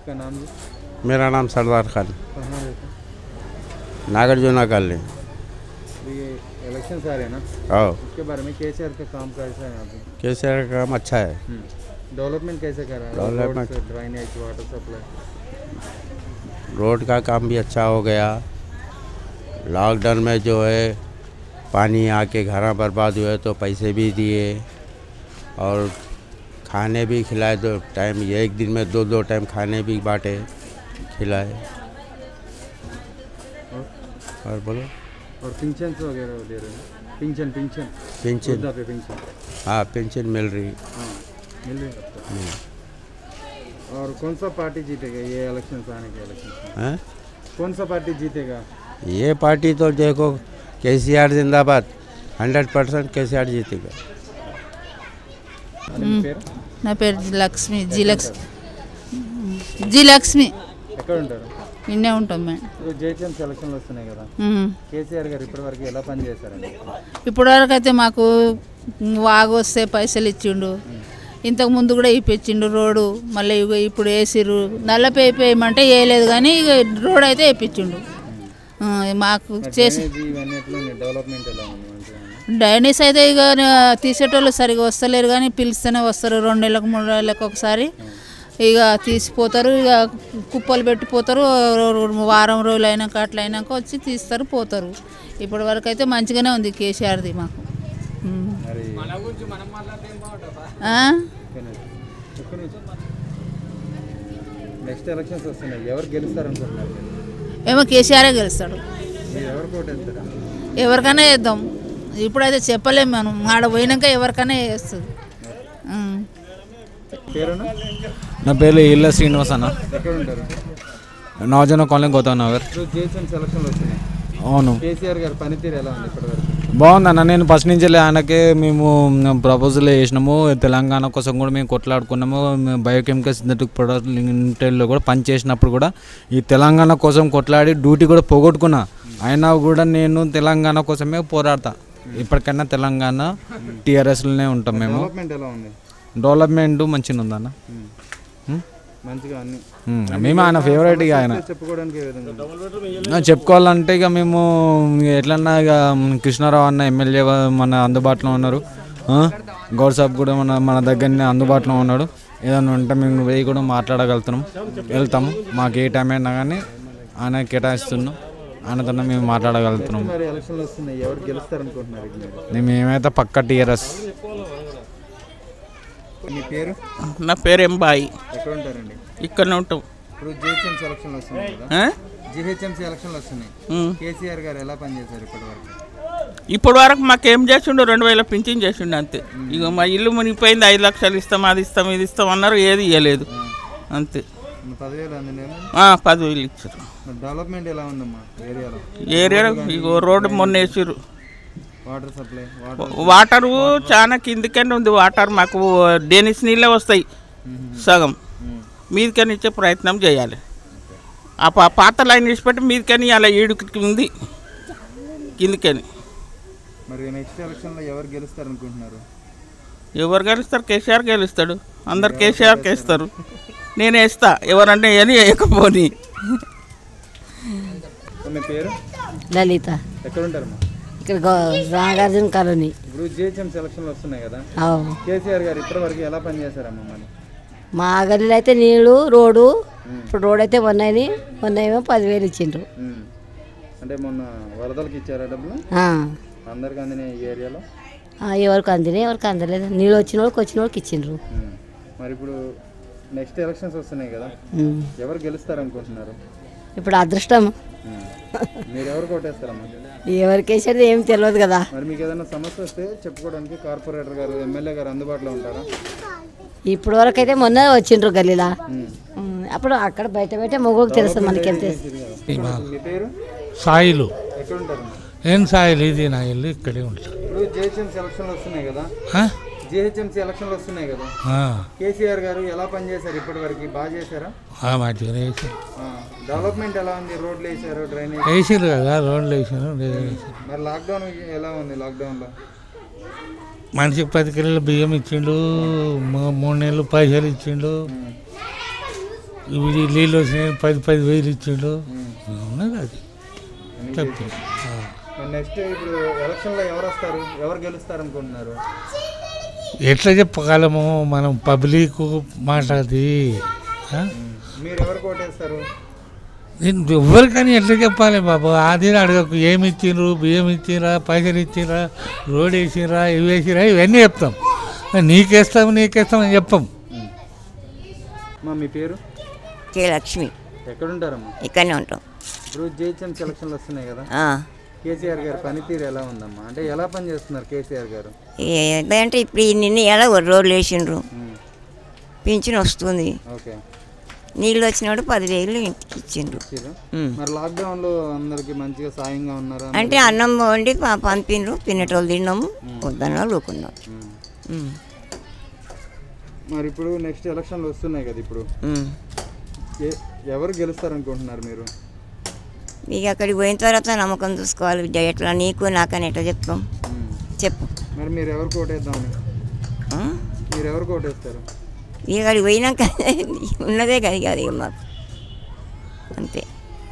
आपका नाम जी मेरा नाम सरदार खान कहाँ रहते हैं नागार्जुना कॉलोनी अभी ये इलेक्शन आ रहे हैं ना आओ उसके बारे में केसीआर का काम कैसा है यहाँ पे कैसे का काम अच्छा है डेवलपमेंट कैसे कर रहा है Development- roads, drainage water supply road का काम भी अच्छा हो गया लॉकडाउन में जो है पानी आके घर बर्बाद हुए तो पैसे भी दिए और खाने भी खिलाए दो टाइम ये एक दिन में दो दो टाइम खाने भी बांटे खिलाए और बोलो और पेंशन वगैरह दे रहे हैं पेंशन पेंशन पेंशन वृद्धा पे पेंशन हाँ पेंशन मिल रही हाँ मिल रही है सबको और कौन सा पार्टी जीतेगा ये इलेक्शन आने के इलेक्शन हैं कौन सा पार्टी जीतेगा ये पार्टी तो देखो के सी आर जिंदाबाद हंड्रेड परसेंट के सी आर जीतेगा మీ పేరు నా పేరు G Lakshmi G Lakshmi G Lakshmi ఎక్కడ ఉంటారు నిన్నే ఉంటాం మేము ఇప్పుడు జేహెచ్ఎం సెలక్షన్లు వస్తున్నాయి కదా ఉమ్. కేసీఆర్ గారు ఇప్పటివరకు ఎలా పనిచేశారండి ఇప్పటివరకు అయితే మాకు వాగు వస్తే పైసలు ఇచ్చిండు ఇంతకు ముందు కూడా ఇప్పించిండు రోడ్డు మళ్ళీ ఇగో ఇప్పుడు వేసిర్రు నల్ల పేపేయమంటే వేయలేదు కానీ ఇక రోడ్ అయితే వేయించిండు ఆ, మాకు చేసి డ్రైనేజీ ఇవన్నీ ఎట్లా ఉన్నాయి డెవలప్మెంట్ ఎలా ఉంది మంచిగా ఉందా? డైనీస్ అయితే ఇక తీసేటోళ్ళు సరిగా వస్తలేరు కానీ పిలిస్తేనే వస్తారు రెండు నెలలకు మూడు నెలలకు ఒకసారి ఇక తీసిపోతారు ఇక కుప్పలు పెట్టిపోతారు వారం రోజులు అయినాక అట్లా అయినాక వచ్చి తీస్తారు పోతారు ఇప్పటి వరకు అయితే మంచిగానే ఉంది కేసీఆర్ది మాకు ఉమ్. మరి ఆ? నెక్స్ట్ ఎలక్షన్స్ వస్తున్నాయి ఎవరు గెలుస్తారు అనుకుంటున్నారు మీరు? ఏమో కేసీఆరే గెలుస్తాడు మీరు ఎవరు కోటేస్తారా ఎవరికైనా వేద్దాం ఇప్పుడైతే చెప్పలేము మనం ఆడ పోయినాక ఎవరికైనా వేస్తుంది ఉమ్. పేరును నా పేరు ఇల్ల శ్రీనివాస్ అన్న ఎక్కడ ఉంటారు నవజన కాలనీ గౌతమ్ నగర్ ఇప్పుడు జిహెచ్ఎం సెలక్షన్లు వస్తున్నాయి అవును కేసీఆర్ గారి పనితీరు ఎలా ఉంది ఇప్పటివరకు బాగుందన్న నేను ఫస్ట్ నుంచి ఆయనకే మేము ప్రపోజల్ చేసినాము తెలంగాణ కోసం కూడా మేము కొట్లాడుకున్నాము బయోకెమికల్ సింథటిక్ ప్రొడక్ట్ లిమిటెడ్లో కూడా పని చేసినప్పుడు కూడా ఈ తెలంగాణ కోసం కొట్లాడి డ్యూటీ కూడా పోగొట్టుకున్నా అయినా కూడా నేను తెలంగాణ కోసమే పోరాడతా ఇప్పటికైనా తెలంగాణ టీఆర్ఎస్లోనే ఉంటాం మేము డెవలప్మెంట్ ఎలా ఉంది డెవలప్మెంట్ మంచిగా ఉందన్న ఉం? మంచిగా అన్ని ఉం. మేము ఆయన ఫేవరెట్ ఇక ఆయన చెప్పుకోవడానికి ఏ విధంగా ఉంది? ఆ, చెప్పుకోవాలంటే ఇక మేము ఎట్లన్నా ఇక కృష్ణారావు అన్న ఎమ్మెల్యే మన అందుబాటులో ఉన్నారు ఆ, గౌడ్ సాబ్ కూడా మన మన దగ్గరనే అందుబాటులో ఉన్నాడు ఏదైనా ఉంటే మేము వెయ్యి కూడా మాట్లాడగలుగుతున్నాం వెళ్తాము మాకు ఏ టైం అయినా కానీ ఆయన కేటాయిస్తున్నాం ఆయనతో మేము మాట్లాడగలుగుతున్నాం మరి ఎలక్షన్లు వస్తున్నాయి ఎవరు గెలుస్తారు అనుకుంటున్నారు ఇది మీరు? మేము ఏమైతే పక్క టీఆర్ఎస్ మీ పేరు నా పేరు ఎంబాయి ఎక్కడ ఉంటారండి ఇక్కడ ఉంటాం ఇప్పుడు జిహెచ్ఎం సెలక్షన్లు వస్తున్నాయి కదా ఆ? జిహెచ్ఎంసీ ఎలక్షన్లు వస్తున్నాయి ఉమ్. కేసీఆర్ గారు ఎలా పనిచేశారు ఇప్పటివరకు ఇప్పటి వరకు మాకేం చేసిండు రెండు వేల పింఛన్ చేసిండు అంతే ఇక మా ఇల్లు మునిగిపోయింది ఐదు లక్షలు ఇస్తాం అది ఇస్తాం ఇది ఇస్తాం అన్నారు ఏది ఇవ్వలేదు అంతే మీ పదివేలు అందినేమో ఆ, పదివేలు ఇచ్చారు మరి డెవలప్మెంట్ ఎలా ఉందమ్మా ఏరియాలో ఏరియాలో ఇగో రోడ్డు మొన్న వేసిర్రు వాటర్ సప్లై వాటర్ వాటరు చాలా కిందికనే ఉంది వాటర్ మాకు డేనిస్ నీళ్ళే వస్తాయి సగం మీదికని ఇచ్చే ప్రయత్నం చేయాలి ఆ పా- పాత లైన్ ఇచ్చిపెట్టి మీదికని అలా ఈడుకి ఉంది కిందికని మరి నెక్స్ట్ ఎలక్షన్లో ఎవరు గెలుస్తారు అనుకుంటున్నారు ఎవరు గెలుస్తారు కేసీఆర్ గెలుస్తాడు అందరు కేసీఆర్కి వేస్తారు నేను వేస్తా ఎవరంటే అని వేయకపోని మీ పేరు లలిత ఎక్కడ ఉంటారమ్మా ఇక్కడ గో- నాగార్జున కాలనీ ఇప్పుడు జిహెచ్ఎం సెలక్షన్లు వస్తున్నాయి కదా అవును. కేసీఆర్ గారు ఇప్పటివరకు ఎలా పనిచేశారమ్మా మరి మా గల్లీలో అయితే నీళ్ళు రోడ్డు ఇప్పుడు రోడ్ అయితే మొన్నని మొన్న ఏమో పదివేలు ఇచ్చిండ్రు ఉమ్. అంటే మొన్న వరదలకి ఇచ్చారా డబ్బులు ఆ. అందరికి అందినాయి ఈ ఏరియాలో ఆ, ఎవరికి అందినాయి ఎవరికి అందలేదు నీళ్ళు వచ్చిన వాళ్ళకి వచ్చిన వాళ్ళకి ఇచ్చిండ్రు ఉమ్. మరి ఇప్పుడు నెక్స్ట్ ఎలక్షన్స్ వస్తున్నాయి కదా ఉమ్. ఎవరు గెలుస్తారు అనుకుంటున్నారు ఇప్పుడు అదృష్టం ఉమ్. మీరు ఎవరు కొట్టేస్తారమ్మా ఎవరికి వేసేది ఏం తెలియదు కదా మరి మీకు ఏదైనా సమస్య వస్తే చెప్పుకోవడానికి కార్పొరేటర్ గారు ఎమ్మెల్యే గారు అందుబాటులో ఉంటారా ఇప్పుడు వరకు అయితే మొన్న వచ్చిండ్రు గల్లీలా ఉమ్, అప్పుడు అక్కడ బయట బయట మొగ్గుకు తెలుస్తుంది మనకేం తెలుసు మీ పేరు సాయిలు ఎక్కడ ఉంటారు ఏం సాయిలు ఇది నా ఇల్లు ఇక్కడే ఉంటాను ఇప్పుడు జిహెచ్ఎంసీ ఎలక్షన్లు వస్తున్నాయి కదా ఆ? జిహెచ్ఎంసీ ఎలక్షన్లు వస్తున్నాయి కదా ఆ, కేసీఆర్ గారు ఎలా పనిచేశారు ఇప్పటి వరకు బాగా చేశారా ఆ మంచిగానే వేసారు ఆ, డెవలప్మెంట్ ఎలా ఉంది రోడ్లు వేసారు డ్రైనేజ్ వేసారు కదా రోడ్లు వేసారు వేసారు మరి లాక్డౌన్ ఎలా ఉంది లాక్డౌన్లో మనిషికి పది కిలోల బియ్యం ఇచ్చిండు మూ- మూడు నెలలు పైసలు ఇచ్చిండు ఇది నీళ్ళు వచ్చినాయి పది పది వేలు ఇచ్చిండు ఉన్నది అది తప్పే నెక్స్ట్ ఇప్పుడు ఎలక్షన్లో ఎవరు వస్తారు ఎవరు గెలుస్తారు అనుకుంటున్నారు ఎట్లా చెప్పగలము మనం పబ్లిక్ మాట అది ఆ? మీరు ఎవరు కోటేస్తారు నేను ఎవరికని ఎట్లా చెప్పాలి బాబు అది అడగకు ఏమి ఇచ్చిండ్రు బియ్యం ఇచ్చిండ్రా పైసలు ఇచ్చిండ్రా రోడ్ వేసిండ్రా ఇవి వేసిరా ఇవన్నీ చెప్తాం నీకేస్తాం నీకేస్తాం అని చెప్పం మా మీ పేరు కే లక్ష్మి ఎక్కడుంటారమ్మా ఇక్కడనే ఉంటాం ఇప్పుడు జిహెచ్ఎం సెలక్షన్లు వస్తున్నాయి కదా ఆ. కేసీఆర్ గారి పనితీరు ఎలా ఉందమ్మా అంటే ఎలా పని చేస్తున్నారు కేసీఆర్ గారు ఏంటంటే ఇప్పుడు ఈ నిన్న ఎలా రోడ్లు వేసిండ్రు పింఛన్ వస్తుంది ఓకే నీళ్ళు వచ్చినప్పుడు పదివేలు ఇంటికి ఇచ్చిండ్రు ఇచ్చిర్రా? ఉమ్. మరి లాక్డౌన్ లో అందరికి మంచిగా సాయంగా ఉన్నారా అంటే అన్నం వండి ప- పంపిండ్రు తినేటోళ్ళు తిన్నాము వద్దన్న వాళ్ళు ఊకున్నాం ఉమ్. మరి ఇప్పుడు నెక్స్ట్ ఎలక్షన్లు వస్తున్నాయి కదా ఇప్పుడు ఉమ్. ఏ- ఎవరు గెలుస్తారు అనుకుంటున్నారు మీరు ఇక అక్కడికి పోయిన తర్వాత నమ్మకం చూసుకోవాలి బిడ్డ ఎట్లా నీకు నాకని ఎట్లా చెప్తాం చెప్పు మరి మీరు ఎవరు కోటేద్దామని ఆ? మీరు ఎవరు కోటేస్తారు ఇక అక్కడికి పోయినాక ఉన్నదే కదా ఇక అది మాకు అంతే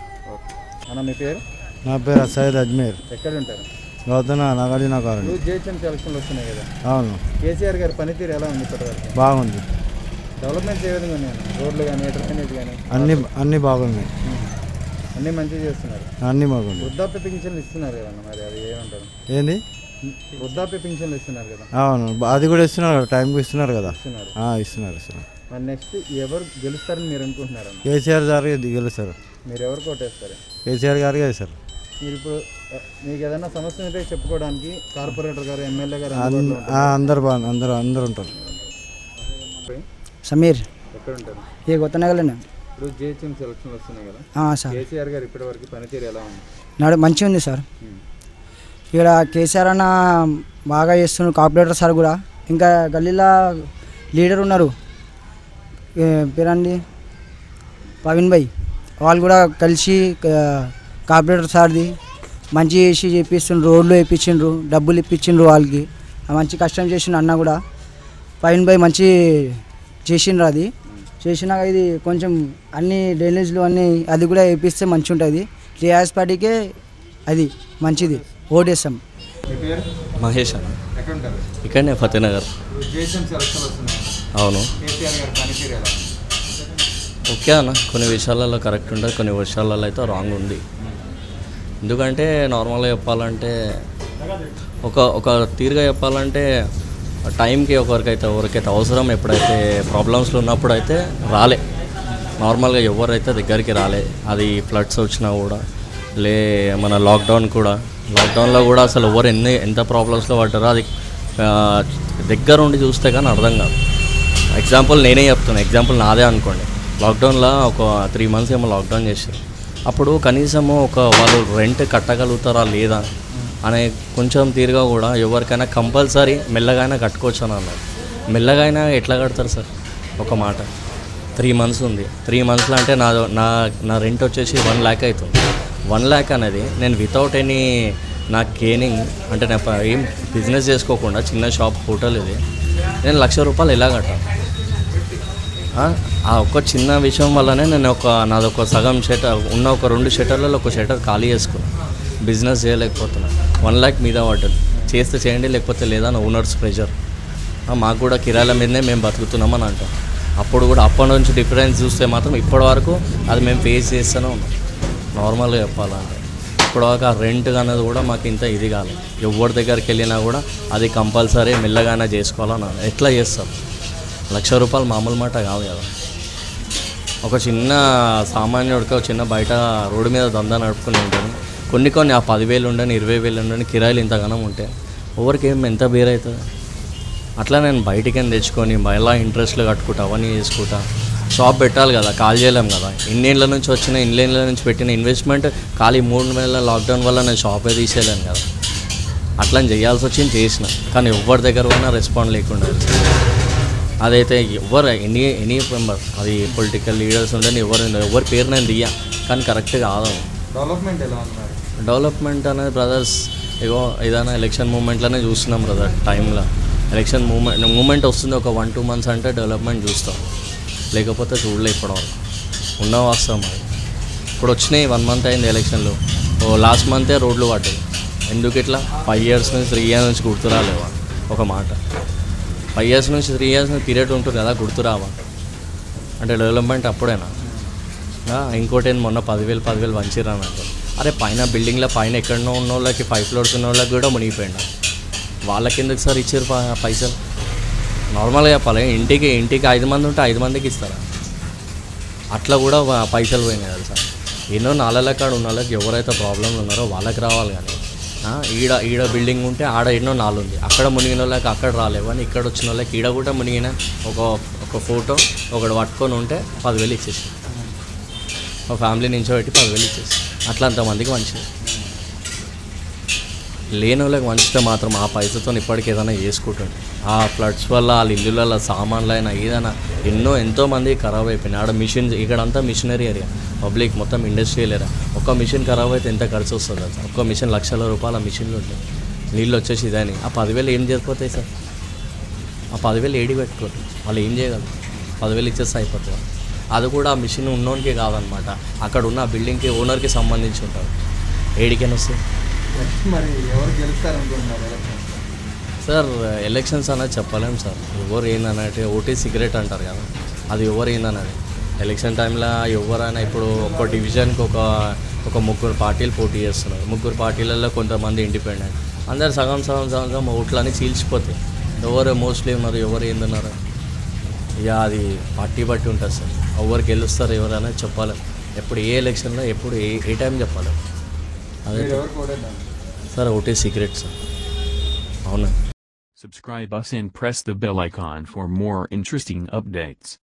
అన్న మీ పేరు నా పేరు సయ్యద్ అజ్మీర్ ఎక్కడ ఉంటారు గౌతమ నాగార్జున కాలనీ ఇప్పుడు జిహెచ్ఎం సెలక్షన్లు వస్తున్నాయి కదా అవును కేసీఆర్ గారి పనితీరు ఎలా ఉంది ఇప్పటివరకు బాగుంది డెవలప్మెంట్ ఏ విధంగా ఉన్నాయి రోడ్లు కానీ డ్రైనేజ్ కానీ అన్ని అన్ని బాగున్నాయి అన్నీ మంచిగా చేస్తున్నారు అన్ని బాగున్నాయి వృద్ధాప్య పింఛన్లు ఇస్తున్నారు కదన్న మరి అది ఏమంటారు ఏంది వృద్ధాప్య పింఛన్లు ఇస్తున్నారు కదా అవును బా- అది కూడా ఇస్తున్నారు కదా టైంకి ఇస్తున్నారు కదా ఇస్తున్నారు. ఆ, ఇస్తున్నారు ఇస్తున్నారు మరి నెక్స్ట్ ఎవరు గెలుస్తారని మీరు అనుకుంటున్నారన్న కేసీఆర్ గారికి ఇది గెలుస్తారు మీరు ఎవరు కోటేస్తారు కేసీఆర్ గారికి వేస్తారు మీరు ఇప్పుడు ఎ- మీకు ఏదైనా సమస్య ఉంటే చెప్పుకోవడానికి కార్పొరేటర్ గారు ఎమ్మెల్యే గారు అన్- అందుబాటులో ఆ, అందరు బాగా అందరు అందరు ఉంటారు ఉంటారు. సమీర్ ఎక్కడ ఉంటారు ఏ కొత్త నగలేనా ఇప్పుడు జిహెచ్ఎం సెలక్షన్లు వస్తున్నాయి కదా ఆ, సార్. కేసీఆర్ గారు ఇప్పటి వరకు పనితీరు ఎలా ఉంది నాడు మంచిగా ఉంది సార్ ఇక్కడ కేసీఆర్ అన్న బాగా చేస్తున్నారు కార్పొరేటర్ సార్ కూడా ఇంకా గల్లీలో లీడర్ ఉన్నారు ఏ, పేరండి ప్రవీణ్ భాయ్ వాళ్ళు కూడా కలిసి ఆ, కార్పొరేటర్ సార్ది మంచి చేసి చేపిస్తుండ్రు రోడ్లు వేయించిండ్రు డబ్బులు ఇప్పించిండ్రు వాళ్ళకి ఆ మంచి కష్టం చేసిండ్రు అన్న కూడా ప్రవీణ్ భాయ్ మంచి చేసిండ్రు అది చేసినాక ఇది కొంచెం అన్ని డ్రైనేజ్లు అన్నీ అది కూడా వేపిస్తే మంచి ఉంటుంది టీఆర్ఎస్ పార్టీకే అది మంచిది ఓటేస్తాం మీ పేరు మహేష్ అన్న ఎక్కడ ఉంటారు ఇక్కడనే ఫతేనగర్ ఇప్పుడు జిహెచ్ఎం సెలక్షన్లు వస్తున్నాయి అవును కేసీఆర్ గారి పనితీరు ఎలా ఉంది ఓకే అన్న కొన్ని విషయాలలో కరెక్ట్ ఉంటుంది కొన్ని విషయాలలో అయితే రాంగ్ ఉంది ఎందుకంటే నార్మల్గా చెప్పాలంటే ఒక ఒక తీరుగా చెప్పాలంటే టైంకి ఒకరికైతే ఎవరికైతే అవసరం ఎప్పుడైతే ప్రాబ్లమ్స్లో ఉన్నప్పుడు అయితే రాలే నార్మల్గా ఎవరైతే దగ్గరికి రాలే అది ఫ్లడ్స్ వచ్చినా కూడా లే మన లాక్డౌన్ కూడా లాక్డౌన్లో కూడా అసలు ఎవరు ఎన్ని ఎంత ప్రాబ్లమ్స్లో పడ్డారో అది ఆ, దగ్గర ఉండి చూస్తే కానీ అర్థం కాదు ఎగ్జాంపుల్ నేనే చెప్తున్నా ఎగ్జాంపుల్ నాదే అనుకోండి లాక్డౌన్లో ఒక త్రీ మంత్స్ ఏమో లాక్డౌన్ చేశారు అప్పుడు కనీసము ఒక వాళ్ళు రెంట్ కట్టగలుగుతారా లేదా అనే కొంచెం తీరుగా కూడా ఎవరికైనా కంపల్సరీ మెల్లగైనా కట్టుకోవచ్చు అని అన్నారు మెల్లగైనా ఎట్లా కడతారు సార్ ఒక మాట త్రీ మంత్స్ ఉంది త్రీ మంత్స్లో అంటే నా నా నా రెంట్ వచ్చేసి వన్ ల్యాక్ అవుతుంది వన్ ల్యాక్ అనేది నేను వితౌట్ ఎనీ నా గెయినింగ్ అంటే నేను ప- ఏం బిజినెస్ చేసుకోకుండా చిన్న షాప్ హోటల్ ఇది నేను లక్ష రూపాయలు ఎలా కట్టాలి ఆ ఆ ఒక్క చిన్న విషయం వల్లనే నేను ఒక నాది ఒక సగం షటర్ ఉన్న ఒక రెండు షటర్లలో ఒక షటర్ ఖాళీ చేసుకున్నాను బిజినెస్ చేయలేకపోతున్నా వన్ ల్యాక్ మీద పడ్డది చేస్తే చేయండి లేకపోతే లేదా నా ఓనర్స్ ప్రెషర్ మాకు కూడా కిరాయిల మీదనే మేము బతుకుతున్నామని అంటాం అప్పుడు కూడా అప్పటి నుంచి డిఫరెన్స్ చూస్తే మాత్రం ఇప్పటి వరకు అది మేము ఫేస్ చేస్తూనే ఉన్నాం నార్మల్గా చెప్పాలంటే ఇప్పటివరకు ఆ రెంట్ అనేది కూడా మాకు ఇంత ఇది కాదు ఎవరి దగ్గరికి వెళ్ళినా కూడా అది కంపల్సరీ మెల్లగానే చేసుకోవాలని అన్నారు. ఎట్లా చేస్తాం లక్ష రూపాయలు మామూలు మాట కాదు కదా ఒక చిన్న సామాన్యుడికి ఒక చిన్న బయట రోడ్డు మీద దందా నడుపుకుని ఉంటాను కొన్ని కొన్ని ఆ పదివేలు ఉండని ఇరవై వేలు ఉండని కిరాయిలు ఇంతగానం ఉంటాయి ఎవరికి ఏం ఎంత బేర్ అవుతుంది అట్లా నేను బయటికి తెచ్చుకొని మళ్ళీ ఇంట్రెస్ట్లు కట్టుకుంటా అవన్నీ చేసుకుంటా షాప్ పెట్టాలి కదా కాల్ చేయలేం కదా ఇన్నేళ్ళ నుంచి వచ్చిన ఇన్నేళ్ళ నుంచి పెట్టిన ఇన్వెస్ట్మెంట్ ఖాళీ మూడు నెలల లాక్డౌన్ వల్ల నేను షాపే తీసేయలేను కదా అట్లా అని చేయాల్సి వచ్చింది చేసిన కానీ ఎవరి దగ్గర పోయినా రెస్పాండ్ లేకుండా అదైతే ఎవరు ఎనీ ఎనీ మెంబర్ అది పొలిటికల్ లీడర్స్ ఉండని ఎవరు ఎవరి పేరు నేను దియ్యా కానీ కరెక్ట్ కాదు డెవలప్మెంట్ ఎలా ఉంది మరి డెవలప్మెంట్ అనేది బ్రదర్స్ ఇగో ఏదైనా ఎలక్షన్ మూమెంట్లోనే చూస్తున్నాం బ్రదర్ టైంలో ఎలక్షన్ మూమెంట్ మూమెంట్ వస్తుంది ఒక వన్ టూ మంత్స్ అంటే డెవలప్మెంట్ చూస్తాం లేకపోతే చూడలే ఇప్పటివరకు ఉన్న వాస్తవం అది ఇప్పుడు వచ్చినాయి వన్ మంత్ అయింది ఎలక్షన్లో ఓ లాస్ట్ మంతే రోడ్లు పడ్డాయి ఎందుకు ఇట్లా ఫైవ్ ఇయర్స్ నుంచి త్రీ ఇయర్స్ నుంచి గుర్తు రాలేవా ఒక మాట ఫైవ్ ఇయర్స్ నుంచి త్రీ ఇయర్స్ నుంచి పీరియడ్ ఉంటుంది కదా గుర్తు రావా అంటే డెవలప్మెంట్ అప్పుడేనా ఆ, ఇంకోటి ఏంది మొన్న పదివేలు పదివేలు వంచిరా నాకు అరే పైన బిల్డింగ్లో పైన ఎక్కడనో ఉన్న వాళ్ళకి ఫైవ్ ఫ్లోర్స్ ఉన్న వాళ్ళకి కూడా మునిగిపోయిందా వాళ్ళకి ఎందుకు సార్ ఇచ్చారు ప- పైసలు నార్మల్గా చెప్పాలి ఇంటికి ఇంటికి ఐదు మంది ఉంటే ఐదు మందికి ఇస్తారా అట్లా కూడా వా- పైసలు పోయినాయి కదా సార్ ఎన్నో నాలుగు కాడ ఉన్న వాళ్ళకి ఎవరైతే ప్రాబ్లంలు ఉన్నారో వాళ్ళకి రావాలి కానీ ఆ, ఈడ ఈడ బిల్డింగ్ ఉంటే ఆడ ఎన్నో నాలుగు ఉంది అక్కడ మునిగిన వాళ్ళకి అక్కడ రాలేవు అని ఇక్కడ వచ్చిన వాళ్ళకి ఈడ కూడా మునిగిన ఒక ఒక ఫోటో ఒకటి పట్టుకొని ఉంటే పదివేలు ఇచ్చేసి ఒక ఫ్యామిలీ నుంచో పెట్టి పదివేలు ఇచ్చేసి అట్లా అంతమందికి మంచిది లేని వాళ్ళకి మంచితే మాత్రం ఆ పైసతో ఇప్పటికి ఏదైనా చేసుకుంటుండే ఆ ఫ్లడ్స్ వల్ల వాళ్ళ ఇల్లులలో సామాన్లు అయినా ఏదైనా ఎన్నో ఎంతో మంది ఖరాబ్ అయిపోయినాయి ఆడ మిషన్ ఇక్కడంతా మిషనరీ ఏరియా పబ్లిక్ మొత్తం ఇండస్ట్రియల్ ఏరియా ఒక్క మిషన్ ఖరాబ్ అయితే ఎంత ఖర్చు వస్తుంది సార్ ఒక్క మిషన్ లక్షల రూపాయల మిషన్లు ఉంటాయి నీళ్ళు వచ్చేసి ఇదని ఆ పదివేలు ఏం జరిపోతాయి సార్ ఆ పదివేలు ఏడి పెట్టుకోరు వాళ్ళు ఏం చేయగలరు పదివేలు ఇచ్చేస్తే అయిపోతుంది అది కూడా ఆ మిషన్ ఉన్నోనికే కాదనమాట అక్కడ ఉన్న ఆ బిల్డింగ్కి ఓనర్కి సంబంధించి ఉంటారు ఏడికైనా వస్తుంది మరి ఎవరు గెలుస్తారనుకుంటున్నారు ఎలక్షన్ సార్ ఎలక్షన్స్ అనేది చెప్పలేం సార్ ఎవరు ఏందనంటే ఓటీ సిగరెట్ అంటారు కదా అది ఎవరు ఏందన్నది ఎలక్షన్ టైంలో ఎవరైనా ఇప్పుడు ఒక డివిజన్కి ఒక ఒక ముగ్గురు పార్టీలు పోటీ చేస్తున్నారు ముగ్గురు పార్టీలలో కొంతమంది ఇండిపెండెంట్ అందరు సగం సగం సగం సగం ఓట్లని చీల్చిపోతాయి ఎవరు మోస్ట్లీ ఉన్నారు ఎవరు ఏందన్నారు ఇక అది పార్టీ బట్టి ఉంటుంది సార్ ఎవరు గెలుస్తారు ఎవరైనా చెప్పలేం ఎప్పుడు ఏ ఎలక్షన్లో ఎప్పుడు ఏ ఏ టైం చెప్పలేం అదే మీరు ఎవరు కోడేద్దాం సార్ ఒకటే సీక్రెట్ సార్ అవునా Subscribe us and press the bell icon for more interesting updates.